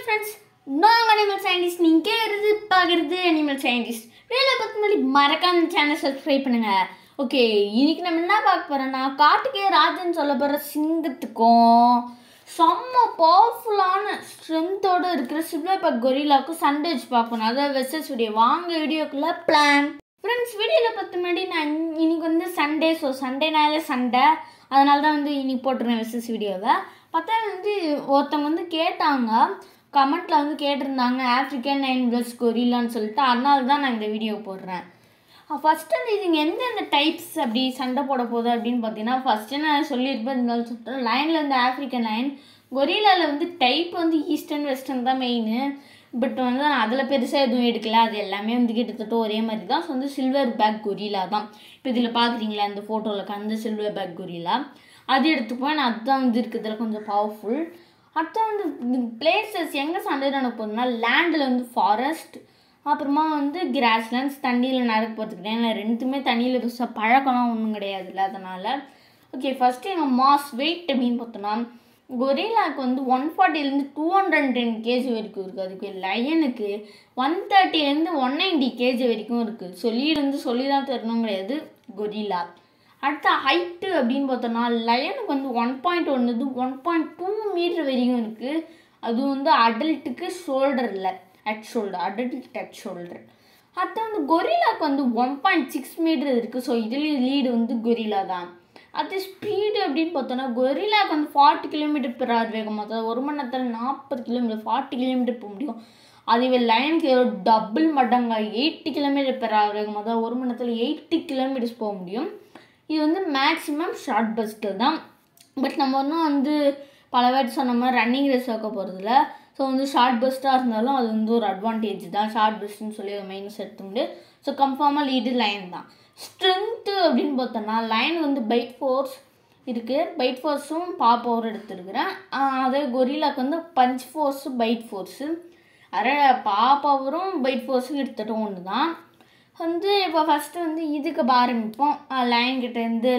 friends நாங்கள் animal scientist நீங்கள் கேட்குறது பார்க்குறது அனிமல் சயின்டிஸ்ட் வேலை பத்து முன்னாடி மறக்காம சேனல் சப்ஸ்கிரைப் பண்ணுங்கள் ஓகே இன்னைக்கு நம்ம என்ன பார்க்க போகிறோன்னா காட்டுக்கே ராஜன் சொல்ல போகிற சிங்கத்துக்கும் செம்ம பவர்ஃபுல்லான ஸ்ட்ரென்த்தோடு இருக்கிற சிப்ளபக் கொரிலாவுக்கும் சண்டை வச்சு பார்க்கணும் அதாவது வெசஸ் வீடியோ வாங்க வீடியோக்குள்ளே பிளான் ஃப்ரெண்ட்ஸ் வீடியோவில் பத்து முன்னாடி நான் இன்னைக்கு வந்து சண்டே ஸோ சண்டேனாலே சண்டை அதனால தான் வந்து இன்னைக்கு போட்டுருவேன் வெசஸ் வீடியோவை பார்த்தா வந்து ஒருத்தவங்க வந்து கேட்டாங்க கமெண்ட்டில் வந்து கேட்டிருந்தாங்க ஆஃப்ரிக்கன் நைன் பிளஸ் கொரிலான்னு சொல்லிட்டு அதனால தான் நான் இந்த வீடியோ போடுறேன் ஃபஸ்ட்டு வந்து இதுங்க எந்தெந்த டைப்ஸ் அப்படி சண்டை போட போகுது அப்படின்னு பார்த்தீங்கன்னா ஃபஸ்ட்டு நான் சொல்லியிருப்பேன் இருந்தாலும் சொல்லிட்டேன் லைனில் வந்து ஆஃப்ரிக்கன் லைன் கொரிலாவில் வந்து டைப் வந்து ஈஸ்டர்ன் வெஸ்டர்ன் தான் மெயின் பட் வந்து நான் அதில் பெருசாக எதுவும் எடுக்கல அது எல்லாமே வந்து கிட்டத்தட்ட ஒரே மாதிரி தான் ஸோ வந்து சில்வர் பேக் கொரிலா தான் இப்போ இதில் பார்க்குறீங்களா அந்த ஃபோட்டோவில் அந்த சில்வர் பேக் கொரிலா அது எடுத்துப்போம் நான் அதுதான் வந்து இருக்கிறதுல கொஞ்சம் பவர்ஃபுல் அடுத்து வந்து பிளேசஸ் எங்கே சண்டை நடக்க போகுதுன்னா லேண்டில் வந்து ஃபாரஸ்ட் அப்புறமா வந்து கிராஸ்லேண்ட்ஸ் தண்ணியில் நடக்க போகிறதுக்கு ஏன்னா ரெண்டுத்துமே தண்ணியில் பெருசாக பழக்கம்லாம் ஒன்றும் கிடையாதுல்ல அதனால் ஓகே ஃபஸ்ட்டு எங்கள் மாஸ் வெயிட் அப்படின்னு பார்த்தோன்னா கொரிலாவுக்கு வந்து ஒன் ஃபார்ட்டிலேருந்து டூ ஹண்ட்ரட் டென் கேஜி வரைக்கும் இருக்குது அதுக்கு லயனுக்கு ஒன் தேர்ட்டிலேருந்து ஒன் நைன்டி கேஜி வரைக்கும் இருக்குது சொல்லியிருந்து சொல்லி தான் தரணும் கிடையாது கொரிலா அடுத்த ஹைட்டு அப்படின்னு பார்த்தோன்னா லயனுக்கு வந்து ஒன் பாயிண்ட் ஒன்று ஒன் பாயிண்ட் டூ மீட்டர் வரைக்கும் இருக்குது அது வந்து அடல்ட்டுக்கு ஷோல்டரில் at shoulder adult at shoulder அடுத்து வந்து கொரிலாக்கு வந்து ஒன் பாயிண்ட் சிக்ஸ் மீட்டர் இருக்குது ஸோ இதுலேயும் லீடு வந்து கொரிலா தான் அது ஸ்பீடு அப்படின்னு பார்த்தோன்னா கொரிலாக்கு வந்து ஃபார்ட்டி கிலோமீட்டர் பெர் ஹவர் வேகம் அதாவது ஒரு மணி நேரத்தில் நாற்பது கிலோமீட்டர் ஃபார்ட்டி கிலோமீட்டர் போக முடியும் அதுவே லைனுக்கு டபுள் மடங்கா எயிட்டி கிலோமீட்டர் பெர் ஹவர் வேகம் அதாவது ஒரு மணி நேரத்தில் எயிட்டி கிலோமீட்டர்ஸ் போக முடியும் இது வந்து மேக்ஸிமம் ஷார்ட் பஸ்டில் தான் பட் நம்ம இன்னும் வந்து பல வாட்டி சொன்ன மாதிரி ரன்னிங் ரேஸ் வைக்க போகிறதில்ல ஸோ வந்து ஷார்ட் பெஸ்ட்டாக இருந்தாலும் அது வந்து ஒரு அட்வான்டேஜ் தான் ஷார்ட் பெஸ்ட்னு சொல்லி ஒரு மைனஸ் எடுத்து முடியும் ஸோ கன்ஃபார்மாக லீடு லைன் தான் ஸ்ட்ரென்த்து அப்படின்னு பார்த்தோன்னா லைன் வந்து பைட் ஃபோர்ஸ் இருக்குது பைட் ஃபோர்ஸும் பா பவர் எடுத்துருக்குறேன் அதே கொரிலாக்கு வந்து பஞ்ச் ஃபோர்ஸு பைட் ஃபோர்ஸு அதே பா பவரும் பைட் ஃபோர்ஸும் எடுத்துகிட்டு ஒன்று தான் வந்து இப்போ ஃபஸ்ட்டு வந்து இதுக்கு ஆரம்பிப்போம் லைன் கிட்டேருந்து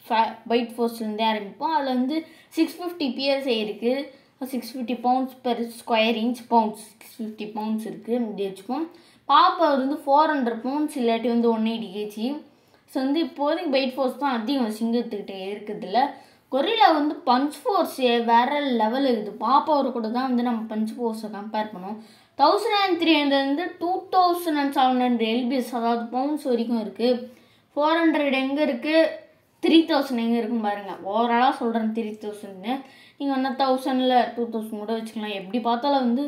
பைட் ஃபோர்ஸ்லேருந்தே ஆரம்பிப்போம் அதில் வந்து சிக்ஸ் ஃபிஃப்டி பிஎஸ்ஐ இருக்குது six fifty pounds per square inch pounds six fifty pounds இருக்குது இப்படி வச்சுப்போம் பாப்பவர் வந்து ஃபோர் ஹண்ட்ரட் பவுண்ட்ஸ் இல்லாட்டி வந்து ஒன் எயிட்டி கேஜி ஸோ வந்து இப்போதைக்கு பைட் ஃபோர்ஸ் தான் அதிகம் சிங்கத்துக்கிட்டே இருக்குதுல்ல கொரிலா வந்து பஞ்ச் ஃபோர்ஸே வேறு லெவல் இருக்குது பாப்பாவர் கூட தான் வந்து நம்ம பஞ்ச் ஃபோர்ஸை கம்பேர் பண்ணோம் தௌசண்ட் அண்ட் த்ரீ ஹண்ட்ரட்லேருந்து two thousand and seven hundred LBS அதாவது பவுண்ட்ஸ் வரைக்கும் இருக்குது ஃபோர் ஹண்ட்ரட் எங்கே இருக்குது த்ரீ தௌசண்ட் எங்கே இருக்குன்னு பாருங்கள் ஓவராலாக சொல்கிறேன் த்ரீ தௌசண்ட்னு நீங்கள் வந்து தௌசண்டில் டூ தௌசண்ட் கூட வச்சுக்கலாம் எப்படி பார்த்தாலும் வந்து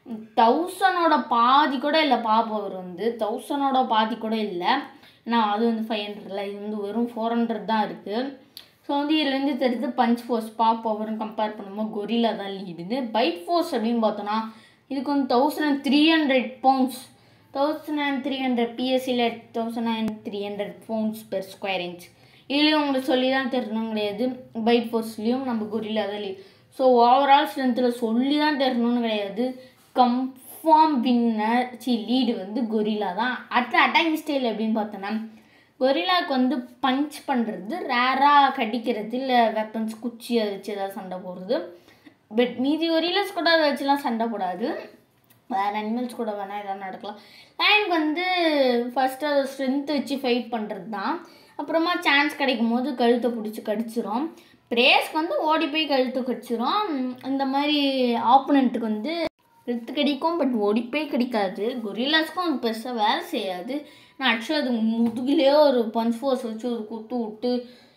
தௌசண்டோட பாதி கூட இல்லை பாப்பவர் வந்து தௌசண்டோட பாதி கூட இல்லை நான் அது வந்து ஃபைவ் ஹண்ட்ரட்ல இது வந்து வெறும் ஃபோர் ஹண்ட்ரட் தான் இருக்குது ஸோ வந்து இதுலேருந்து தெரிஞ்சு பஞ்ச் ஃபோர்ஸ் பா பவர்னு கம்பேர் பண்ணும்போது கொரிலா தான் லீடுது பைட் ஃபோர்ஸ் அப்படின்னு பார்த்தோன்னா இதுக்கு வந்து thousand and three hundred pounds thousand and three hundred பிஎஸ்சியில் thousand and three hundred pounds per square inch இதுலேயும் உங்களுக்கு சொல்லி தான் தெரியணும் கிடையாது பைட் ஃபோர்ஸ்லேயும் நம்ம கொரிலா தான் லீட் ஸோ ஓவரால் ஸ்ட்ரென்த்தில் சொல்லி தான் தெரியணும்னு கிடையாது கன்ஃபார்ம் வின்னர் சி லீடு வந்து கொரிலா தான் அடுத்த அட்டாக்கிங் ஸ்டைல் அப்படின்னு பார்த்தோன்னா கொரிலாவுக்கு வந்து பஞ்ச் பண்ணுறது ரேராக கடிக்கிறது இல்லை வெப்பன்ஸ் குச்சி அதை வச்சு ஏதாவது சண்டை போடுறது பட் மீதி கொரிலாஸ் கூட அதை வச்சுலாம் சண்டை போடாது வேறு அனிமல்ஸ் கூட வேணால் எதாவது நடக்கலாம் லைனுக்கு வந்து ஃபஸ்ட்டு அதை ஸ்ட்ரென்த்து வச்சு ஃபைட் பண்ணுறது தான் அப்புறமா சான்ஸ் கிடைக்கும் போது கழுத்தை பிடிச்சி கடிச்சிரும் பிரேஸ்க்கு வந்து ஓடி போய் கழுத்து கடிச்சிரும் இந்த மாதிரி ஆப்போனண்ட்டுக்கு வந்து கழுத்து கடிக்கும் பட் ஓடி போய் கடிக்காது கொரிலாஸ்க்கும் அது பெருசாக வேலை செய்யாது நான் ஆக்சுவலாக அது முதுகிலே ஒரு பஞ்ச் ஃபோர்ஸ் வச்சு ஒரு குத்து விட்டு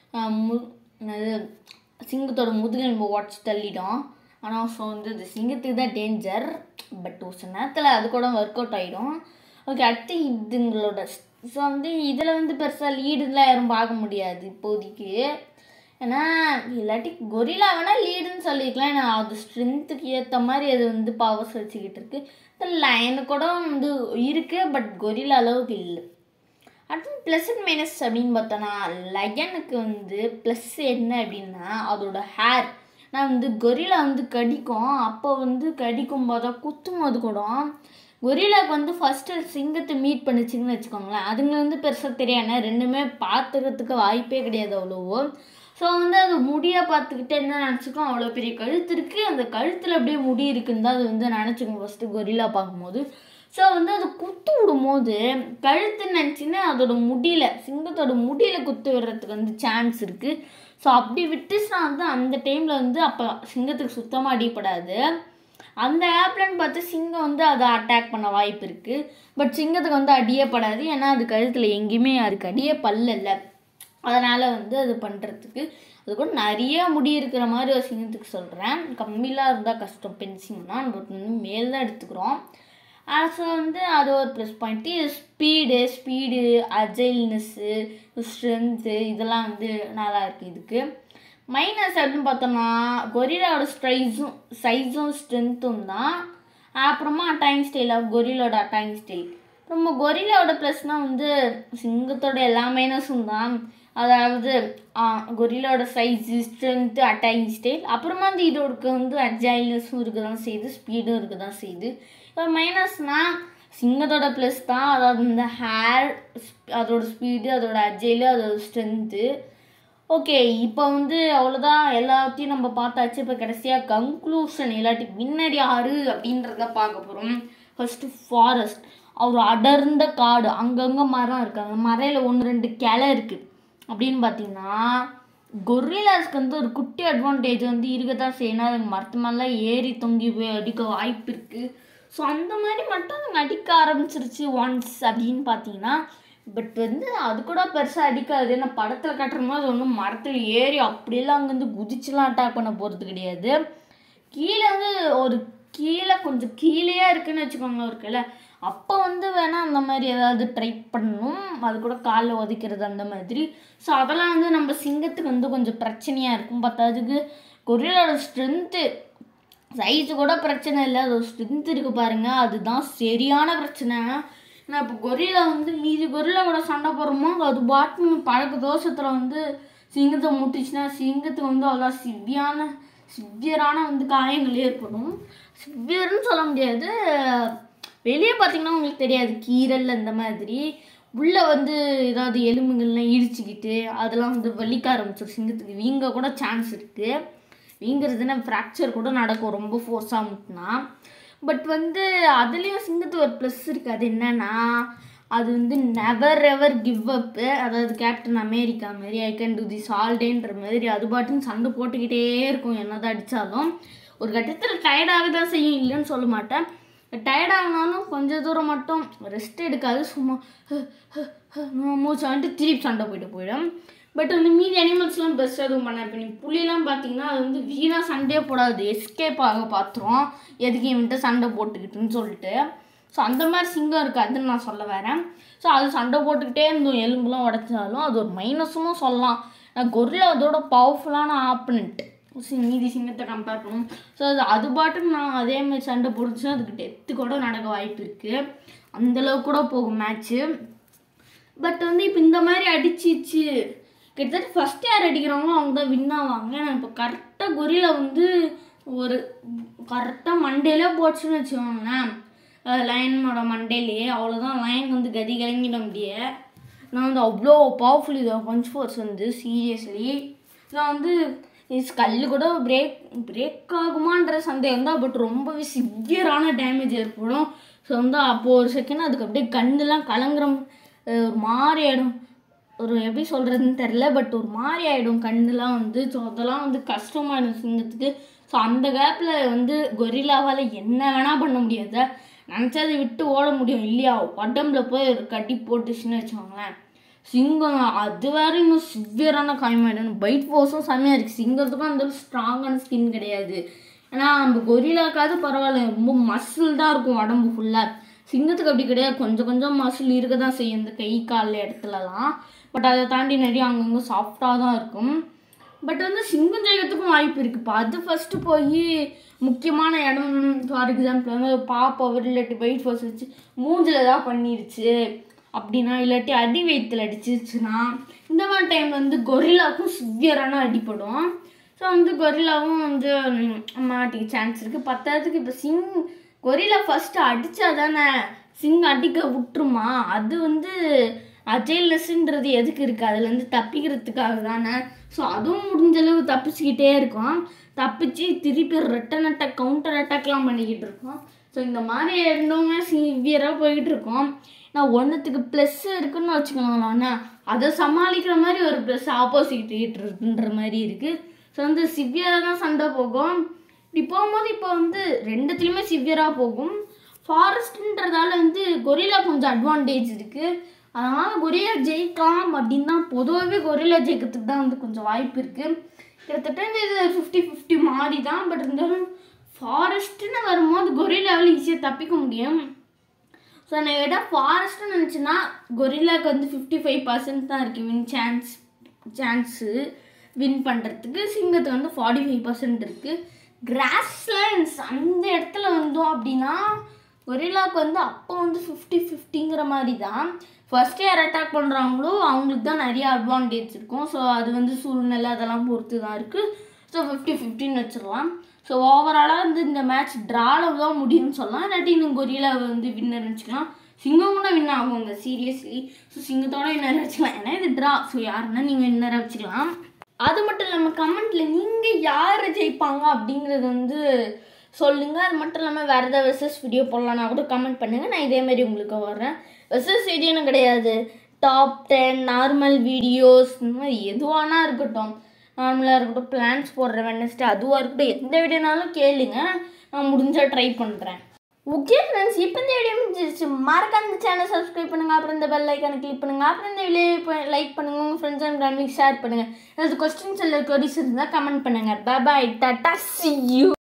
மு அது சிங்கத்தோட முதுகில் நம்ம உடச்சி தள்ளிடும் ஆனால் ஸோ வந்து அது சிங்கத்துக்கு தான் டேஞ்சர் பட் ஒரு சில நேரத்தில் அது கூட ஒர்க் அவுட் ஆகிடும் ஓகே அடுத்து இதுங்களோட ஸோ வந்து இதில் வந்து பெருசாக லீடுலாம் யாரும் பார்க்க முடியாது இப்போதைக்கு ஏன்னா இல்லாட்டி கொரிலா வேணால் லீடுன்னு சொல்லிக்கலாம் ஏன்னா அது ஸ்ட்ரென்த்துக்கு ஏற்ற மாதிரி அது வந்து பவர்ஸ் வச்சுக்கிட்டு இருக்கு லைனு கூட வந்து இருக்குது பட் கொரிலா அளவுக்கு இல்லை அடுத்து ப்ளஸ் அண்ட் மைனஸ் அப்படின்னு பார்த்தோன்னா லயனுக்கு வந்து ப்ளஸ் என்ன அப்படின்னா அதோட ஹேர் நான் வந்து கொரிலா வந்து கடிக்கும் அப்போ வந்து கடிக்கும் போதோ குத்தும் போது கூட கொரிலாவுக்கு வந்து ஃபஸ்ட்டு சிங்கத்தை மீட் பண்ணிச்சிங்கன்னு வச்சுக்கோங்களேன் அதுங்க வந்து பெருசாக தெரியாது ரெண்டுமே பார்த்துக்கிறதுக்கு வாய்ப்பே கிடையாது அவ்வளோவோ ஸோ ஸோ வந்து அது முடியை பார்த்துக்கிட்டு என்ன நினச்சிக்கும் அவ்வளோ பெரிய கழுத்து இருக்குது அந்த கழுத்தில் அப்படியே முடி இருக்குன்னு தான் அது வந்து நினச்சிக்கும் ஃபஸ்ட்டு கொரில்லா பார்க்கும்போது ஸோ வந்து அது குத்து விடும்போது கழுத்துன்னு நினச்சின்னா அதோட முடியல சிங்கத்தோட முடியல குத்து விடுறதுக்கு வந்து சான்ஸ் இருக்குது ஸோ அப்படி விட்டுச்சுன்னா வந்து அந்த டைமில் வந்து அப்போ சிங்கத்துக்கு சுத்தமாக அடிப்படாது அந்த ஆப்லன்னு பார்த்து சிங்கம் வந்து அதை அட்டாக் பண்ண வாய்ப்பு இருக்குது பட் சிங்கத்துக்கு வந்து அடியே படாது ஏன்னா அது கழுத்தில் எங்கேயுமே அதுக்கு அடியே பல்ல இல்லை அதனால் வந்து அது பண்ணுறதுக்கு அது கூட நிறைய முடி இருக்கிற மாதிரி ஒரு சிங்கத்துக்கு சொல்கிறேன் கம்மிலாம் இருந்தால் கஷ்டம் பெண் சிங்கம்னா நம்ம வந்து மேல் தான் எடுத்துக்கிறோம் ஸோ வந்து அது ஒரு plus point speed speed agileness strength இதெல்லாம் வந்து நல்லா இருக்குது இதுக்கு மைனஸ் அப்படின்னு பார்த்தோம்னா கொரிலாவோட ஸ்ட்ரைஸும் சைஸும் ஸ்ட்ரென்த்தும் தான் அப்புறமா அட்டாயிங் ஸ்டைல் ஆஃப் கொரிலோட அட்டாயிங் ஸ்டைல் அப்புறமா கொரிலாவோட ப்ளஸ்னால் வந்து சிங்கத்தோட எல்லா மைனஸும் தான் அதாவது கொரிலாவோட சைஸு ஸ்ட்ரென்த்து அட்டாயிங் ஸ்டைல் அப்புறமா வந்து இதோட வந்து அஜைல்னஸும் இருக்க தான் செய்யுது ஸ்பீடும் இருக்க தான் செய்யுது இப்போ மைனஸ்னால் சிங்கத்தோட ப்ளஸ் தான் அதாவது இந்த ஹேர் அதோட ஸ்பீடு அதோட அஜைலு அதோட ஸ்ட்ரென்த்து ஓகே இப்போ வந்து அவ்வளோதான் எல்லாத்தையும் நம்ம பார்த்தாச்சு இப்போ கடைசியாக கன்க்ளூஷன் இல்லாட்டி வின்னர் யாரு அப்படின்றத பார்க்க போகிறோம் ஃபஸ்ட்டு ஃபாரஸ்ட் ஒரு அடர்ந்த காடு அங்கங்கே மரம் இருக்குது அந்த மரையில் ஒன்று ரெண்டு கிளை இருக்குது அப்படின்னு பார்த்தீங்கன்னா கொரிலாஸ்க்கு வந்து ஒரு குட்டி அட்வான்டேஜ் வந்து இருக்க தான் செய்யணும் அதுங்க மரத்து மேலாம் ஏறி தொங்கி போய் அடிக்க வாய்ப்பு இருக்குது ஸோ அந்த மாதிரி மட்டும் அதுங்க அடிக்க ஆரம்பிச்சிருச்சு ஒன்ஸ் அப்படின்னு பார்த்தீங்கன்னா பட் வந்து அது கூட பெருசாக அடிக்காது ஏன்னா படத்தில் கட்டுற மாதிரி ஒன்றும் மரத்தில் ஏறி அப்படியெல்லாம் அங்கேருந்து குதிச்சுலாம் அட்டாக் பண்ண போகிறது கிடையாது கீழே வந்து ஒரு கீழே கொஞ்சம் கீழேயா இருக்குன்னு வச்சுக்கோங்க ஒரு கிளை அப்போ வந்து வேணால் அந்த மாதிரி ஏதாவது ட்ரை பண்ணணும் அது கூட காலில் உதைக்கிறது அந்த மாதிரி ஸோ அதெல்லாம் வந்து நம்ம சிங்கத்துக்கு வந்து கொஞ்சம் பிரச்சனையாக இருக்கும் பத்தாதுக்கு கொரிலோட ஸ்ட்ரென்த்து சைஸு கூட பிரச்சனை இல்லை அது ஸ்ட்ரென்த் இருக்குது பாருங்கள் அதுதான் சரியான பிரச்சனை ஏன்னா இப்போ கொரிலா வந்து மீதி கொரிலா கூட சண்டை போடுறோமோ அது பாட்டு பழக்க தோஷத்தில் வந்து சிங்கத்தை முட்டுச்சுன்னா சிங்கத்துக்கு வந்து அவ்வளோ சிவியான சிவியரான வந்து காயங்கள் ஏற்படும் சிவியர்னு சொல்ல முடியாது வெளியே பார்த்தீங்கன்னா உங்களுக்கு தெரியாது கீரல் அந்த மாதிரி உள்ளே வந்து ஏதாவது எலும்புகள்லாம் இடிச்சுக்கிட்டு அதெல்லாம் வந்து வலிக்க ஆரம்பிச்சிடும் சிங்கத்துக்கு வீங்க கூட சான்ஸ் இருக்குது வீங்கிறதுனா ஃப்ராக்சர் கூட நடக்கும் ரொம்ப ஃபோர்ஸாக முட்டினா பட் வந்து அதுலேயும் சிங்கத்துக்கு ஒரு ப்ளஸ் இருக்குது அது என்னன்னா அது வந்து நெவர் எவர் கிவ் அப்பு அதாவது கேப்டன் அமெரிக்கா மாதிரி I can do this all டேன்ற மாதிரி அது பாட்டுன்னு சண்டை போட்டுக்கிட்டே இருக்கும் என்னதான் அடித்தாலும் ஒரு கட்டத்தில் டயர்டாக தான் செய்யும் இல்லைன்னு சொல்ல மாட்டேன் டயர்ட் ஆகினாலும் கொஞ்சம் தூரம் மட்டும் ரெஸ்ட் எடுக்காது சும்மா மூச்சு வந்துட்டு திருப்பி சண்டை போயிட்டு போயிடும் பட் வந்து மீதி அனிமல்ஸ்லாம் பெஸ்ட்டாக எதுவும் பண்ண இப்போ நீ புலிலாம் பார்த்தீங்கன்னா அது வந்து வீணாக சண்டையே போடாது எஸ்கேப் ஆக பார்த்துரும் எதுக்கு இவன்ட்டு சண்டை போட்டுக்கிட்டுன்னு சொல்லிட்டு ஸோ அந்த மாதிரி சிங்கம் இருக்காதுன்னு நான் சொல்ல வரேன் ஸோ அது சண்டை போட்டுக்கிட்டே இருந்தோம் எலும்புலாம் உடச்சாலும் அது ஒரு மைனஸும் சொல்லலாம் நான் கொரில்லா அதோட பவர்ஃபுல்லான ஆப்பனண்ட் மீதி சிங்கத்தை கம்பேர் பண்ணும் ஸோ அது அது பாட்டுக்கு நான் அதே மாதிரி சண்டை போட்டுச்சுன்னா அதுக்கு டெத்து கூட நடக்க வாய்ப்பு இருக்குது அந்தளவுக்கு கூட போகும் மேட்ச்சு பட் வந்து இப்போ இந்த மாதிரி அடிச்சிச்சு கிட்டத்தட்ட ஃபஸ்ட் யார் அடிக்கிறாங்களோ அவங்க தான் வின் ஆவாங்க நான் இப்போ கரெக்டாக கொரிலா வந்து ஒரு கரெக்டாக மண்டேலே போச்சுன்னு வச்சுக்கோங்களேன் லைனோட மண்டேலேயே அவ்வளோதான் லைன் வந்து கதி கலங்கிட முடியாது நான் வந்து அவ்வளோ பவர்ஃபுல் இது பஞ்ச் ஃபோர்ஸ் வந்து சீரியஸ்லி நான் வந்து கல் கூட பிரேக் பிரேக் ஆகுமான்ற சந்தேகம் தான் பட் ரொம்பவே சிவியரான டேமேஜ் ஏற்படும் ஸோ வந்து அப்போது ஒரு செகண்ட் அதுக்கு அப்படியே கண்ணுலாம் கலங்குற ஒரு மாதிரி ஆகிடும் ஒரு எப்படி சொல்கிறதுன்னு தெரில பட் ஒரு மாதிரி ஆகிடும் கண்ணுலாம் வந்து ஸோ அதெல்லாம் வந்து கஷ்டமாயிடும் சிங்கத்துக்கு ஸோ அந்த கேப்பில் வந்து கொரில்லாவால் என்ன வேணால் பண்ண முடியாது நினச்சதை விட்டு ஓட முடியும் இல்லையா உடம்புல போய் ஒரு கட்டி போட்டுச்சுன்னு வச்சுக்கோங்களேன் சிங்கம் அது வேற இன்னும் சிவியரான காயமாயிடும் பைட் ஃபோர்ஸும் செம்மையாக இருக்குது சிங்கத்துக்கும் அந்த ஸ்ட்ராங்கான ஸ்கின் கிடையாது ஏன்னா நம்ம கொரிலாக்காவது பரவாயில்ல ரொம்ப மசில் தான் இருக்கும் உடம்பு ஃபுல்லாக சிங்கத்துக்கு அப்படி கிடையாது கொஞ்சம் கொஞ்சம் மசில் இருக்க தான் செய்யும் இந்த கை கால் இடத்துலலாம் பட் அதை தாண்டி நிறைய அங்கங்கே சாஃப்டாக தான் இருக்கும் பட் வந்து சிங்கம் ஜெயத்துக்கும் வாய்ப்பு இருக்குது இப்போ அது ஃபஸ்ட்டு போய் முக்கியமான இடம் ஃபார் எக்ஸாம்பிள் வந்து பாப்பவர் இல்லாட்டி வெயிட் ஃபோர்ஸ் வச்சு மூஞ்சில் தான் பண்ணிருச்சு அப்படின்னா இல்லாட்டி அடி வயிற்றுல அடிச்சிருச்சுன்னா இந்த மாதிரி டைம் வந்து கொரில்லாவுக்கும் சிவியரான அடிப்படும் ஸோ வந்து கொரில்லாவும் வந்து மாட்டிக்க சான்ஸ் இருக்குது பத்தாவதுக்கு இப்போ சிங் கொரில்லா ஃபஸ்ட்டு அடித்தா தானே சிங் அடிக்க விட்டுருமா அது வந்து அஜய்லெஸ்ன்றது எதுக்கு இருக்குது அதுலேருந்து தப்பிக்கிறதுக்காக தானே ஸோ அதுவும் முடிஞ்ச அளவு தப்பிச்சுக்கிட்டே இருக்கும் தப்பிச்சு திருப்பி ரிட்டன் அட்டாக் கவுண்டர் அட்டாக்லாம் பண்ணிக்கிட்டு இருக்கோம் ஸோ இந்த மாதிரி இருந்தவங்க சிவியராக போய்கிட்டு இருக்கோம் நான் ஒன்றுத்துக்கு ப்ளஸ் இருக்குன்னு வச்சுக்கோங்களேன் அதை சமாளிக்கிற மாதிரி ஒரு ப்ளஸ் ஆப்போசிட் இருக்குன்ற மாதிரி இருக்குது ஸோ வந்து சிவியராக தான் சண்டை போகும் இப்படி போகும்போது இப்போ வந்து ரெண்டுத்துலேயுமே சிவியராக போகும் ஃபாரஸ்ட்ன்றதால வந்து கொரில்லா கொஞ்சம் அட்வான்டேஜ் இருக்குது அதனால் கொரில்லா ஜெயிக்கலாம் அப்படின்னு தான் பொதுவாகவே கொரில்லா ஜெயிக்கிறதுக்கு தான் வந்து கொஞ்சம் வாய்ப்பு இருக்குது கிட்டத்தட்ட இந்த இது ஃபிஃப்டி ஃபிஃப்டி மாறி தான் பட் இருந்தாலும் ஃபாரஸ்ட்டுன்னு வரும்போது கொரில்லாவில் ஈஸியாக தப்பிக்க முடியும் ஸோ நான் கேட்டால் ஃபாரஸ்ட்டுன்னு நினச்சின்னா கொரில்லாக்கு வந்து ஃபிஃப்டி ஃபைவ் பர்சன்ட் தான் இருக்குது வின் சான்ஸ் சான்ஸு வின் பண்ணுறதுக்கு சிங்கத்துக்கு வந்து ஃபார்ட்டி ஃபைவ் பர்சன்ட் இருக்குது கிராஸ்லேண்ட்ஸ் அந்த இடத்துல வந்தோம் அப்படின்னா கொரில்லாக்கு வந்து அப்போ வந்து ஃபிஃப்டி ஃபிஃப்டிங்கிற மாதிரி தான் ஃபஸ்ட் யார் அட்டாக் பண்ணுறாங்களோ அவங்களுக்கு தான் நிறைய அட்வான்டேஜ் இருக்கும் ஸோ அது வந்து சூழ்நிலை அதெல்லாம் பொறுத்து தான் இருக்குது ஸோ ஃபிஃப்டி ஃபிஃப்டின்னு வச்சிடலாம் ஸோ ஓவராலாக வந்து இந்த மேட்ச் ட்ராவில் தான் முடியும்னு சொல்லலாம் இல்லாட்டி நீங்கள் கொரில்லா வந்து வின்னர் வச்சுக்கலாம் சிங்கம் கூட வின் ஆகுங்க சீரியஸ்லி ஸோ சிங்கத்தோட வின்னர் வச்சுக்கலாம் ஏன்னா இது ட்ரா ஸோ யாருன்னா நீங்கள் வின்னராக வச்சுக்கலாம் அது மட்டும் இல்லாமல் கமெண்ட்டில் நீங்கள் யார் ஜெயிப்பாங்க அப்படிங்கிறது வந்து சொல்லுங்கள் அது மட்டும் இல்லாமல் வேறு ஏதாவது வெசஸ் வீடியோ போடலான்னா கூட கமெண்ட் பண்ணுங்கள் நான் இதேமாரி உங்களுக்கு வர்றேன் வெசஸ் வீடியோன்னு கிடையாது டாப் டென் நார்மல் வீடியோஸ் இந்த மாதிரி எதுவானா இருக்கட்டும் நார்மலாக இருக்கட்டும் பிளான்ஸ் போடுற வெனஸ்டே அதுவாக இருக்கட்டும் எந்த வீடியோனாலும் கேளுங்க நான் முடிஞ்சால் ட்ரை பண்ணுறேன் ஓகே ஃப்ரெண்ட்ஸ் இப்போ இந்த வீடியோ முடிஞ்சிருச்சு மறக்காம இந்த சேனல் சப்ஸ்கிரைப் பண்ணுங்கள் அப்புறம் இந்த பெல் ஐக்கானை கிளிக் பண்ணுங்கள் அப்புறம் இந்த வீடியோ லைக் பண்ணுங்கள் உங்கள் ஃப்ரெண்ட்ஸ் அண்ட் ஃபேமிலிக்கு ஷேர் பண்ணுங்கள் ஏதாவது கொஸ்டின்ஸ் இல்லை கொரிஸ் இருந்தால் கமெண்ட் பண்ணுங்கள் பாய் டாட்டா சி யூ